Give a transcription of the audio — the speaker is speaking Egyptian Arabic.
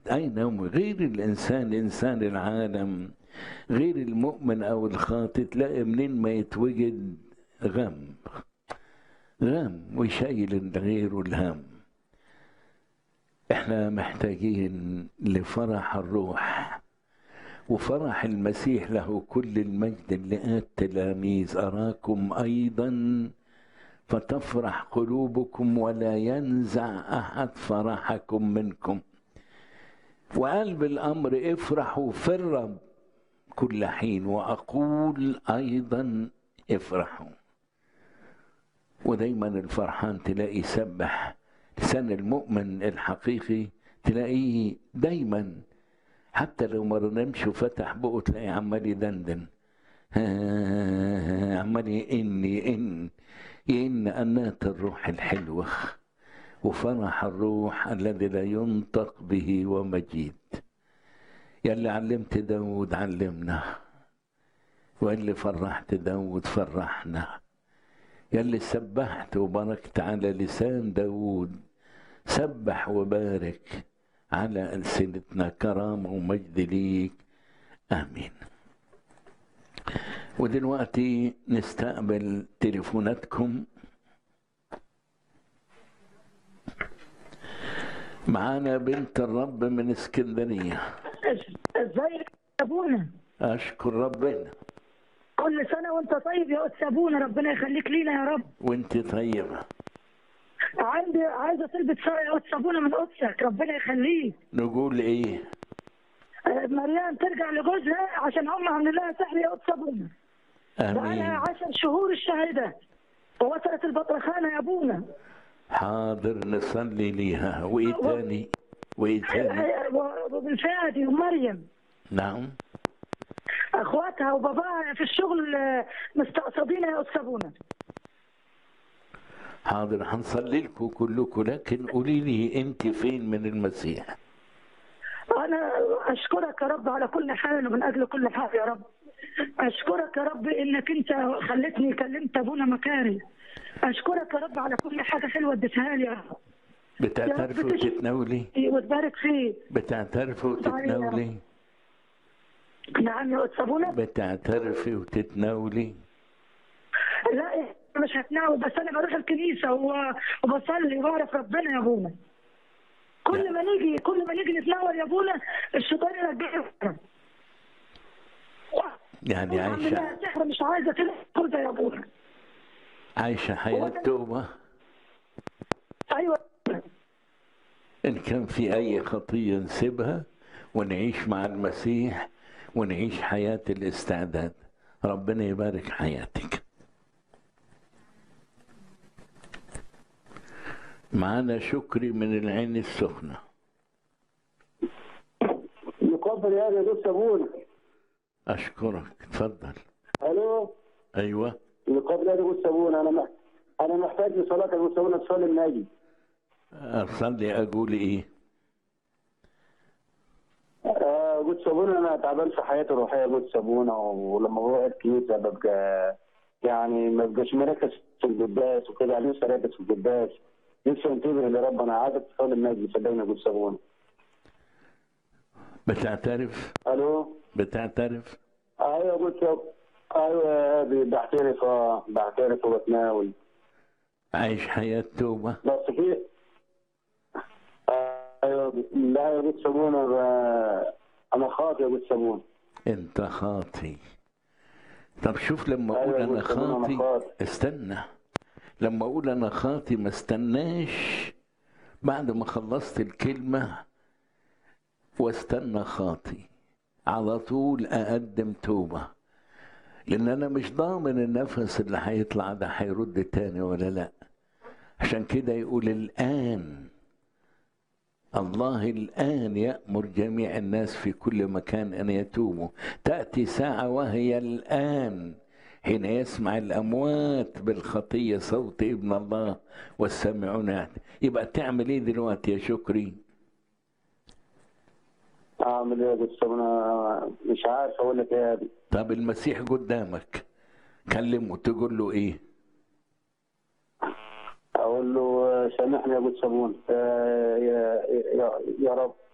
أين هم غير الإنسان إنسان العالم غير المؤمن أو الخاطئ تلاقي منين ما يتوجد غم غم ويشيل غيره الهم احنا محتاجين لفرح الروح وفرح المسيح له كل المجد اللي قال التلاميذ أراكم أيضا فتفرح قلوبكم ولا ينزع أحد فرحكم منكم وقال بالأمر افرحوا في الرب كل حين وأقول أيضا افرحوا ودايما الفرحان تلاقي يسبح لسان المؤمن الحقيقي تلاقيه دايما حتى لو ما نمش وفتح بقه تلاقيه عمال يدندن عمال يئن يئن يئن أنات الروح الحلوة وفرح الروح الذي لا ينطق به ومجيد يلي علمت داود علمنا واللي فرحت داود فرحنا يلي سبحت وباركت على لسان داود سبح وبارك على ألسنتنا كرامة ومجد ليك آمين ودلوقتي نستقبل تليفوناتكم معانا بنت الرب من اسكندرية ازيك يا ابونا أشكر ربنا كل سنه وانت طيب يا استاذ ابونا ربنا يخليك لينا يا رب وانت طيبة عندي عايزه تلبس ساره يا استاذ ابونا من قدسك ربنا يخليك نقول ايه آه، مريم ترجع لجوزها عشان هم عاملين لها سحر يا استاذ ابونا بقالها امين عشر شهور الشهاده ووصلت البطرخانه يا ابونا حاضر نصلي ليها وايه تاني وايه تاني آه، و- وبالفادي ومريم نعم اخواتها وباباها في الشغل آه، مستقصدين يا استاذ ابونا حاضر هنصلي لكم كلكم لكن قولي لي انت فين من المسيح أنا أشكرك يا رب على كل حال ومن أجل كل حال يا رب أشكرك يا رب إنك أنت خلتني كلمت أبونا مكاري أشكرك يا رب على كل حاجة حلوة اديتها لي يا رب بتعترفي يا رب تش- وتتناولي وتبارك فيه بتعترفي وتتناولي نعم يا أستاذ أبونا بتعترفي وتتناولي لا مش هتناول بس أنا بروح الكنيسة و- وبصلي وبعرف ربنا يا أبونا كل ما نيجي كل ما نيجي نتناول يا أبونا الشيطان يرجعنا يعني عامل عايشة لها سحر مش عايزة تدخل ده يا أبونا عايشة حياة توبة أيوه إن كان في أي خطية نسيبها ونعيش مع المسيح ونعيش حياة الاستعداد ربنا يبارك حياتك معانا شكري من العين السخنة يقبل يا يا دوس ابونا أشكرك اتفضل الو أيوة يقبل يا دوس ابونا انا مح... انا محتاج لصلاه يا دوس ابونا تصلي الناجي أصلي أقول إيه آه قلت ابونا انا تعبان في حياتي الروحيه يا قلت ابونا ولما بروح الكنيسه ببقى يعني ما ببقاش مركز في القداس وكده يعني نفسي اركز في القداس نفسي انتبه لرب انا عايزك تصلي الناجي صدقني يا قلت ابونا بتعترف الو بتعترف ايوه قلت ايوه يا ابي بعترف اه بعترف وبتناول عايش حياة توبة بس في ايوه لا يا بيت سابونا ب- انا خاطي يا بيت سابونا أنت خاطي طب شوف لما أقول أيوة أنا قلت أنا خاطي خاطي. استنى لما أقول أنا خاطي ما استناش بعد ما خلصت الكلمة واستنى خاطي على طول أقدم توبة لأن أنا مش ضامن النفس اللي هيطلع ده هيرد تاني ولا لأ عشان كده يقول الآن الله الآن يأمر جميع الناس في كل مكان أن يتوبوا تأتي ساعة وهي الآن حين يسمع الأموات بالخطية صوت ابن الله والسامعون يعت- يبقى تعمل إيه دلوقتي يا شكري اعمل ايه يا بيت سابونا مش عارف اقول لك ايه يا ابي طب المسيح قدامك كلمه تقول له إيه اقول له آه، سامحني يا بيت سابونا آه، يا يا يا رب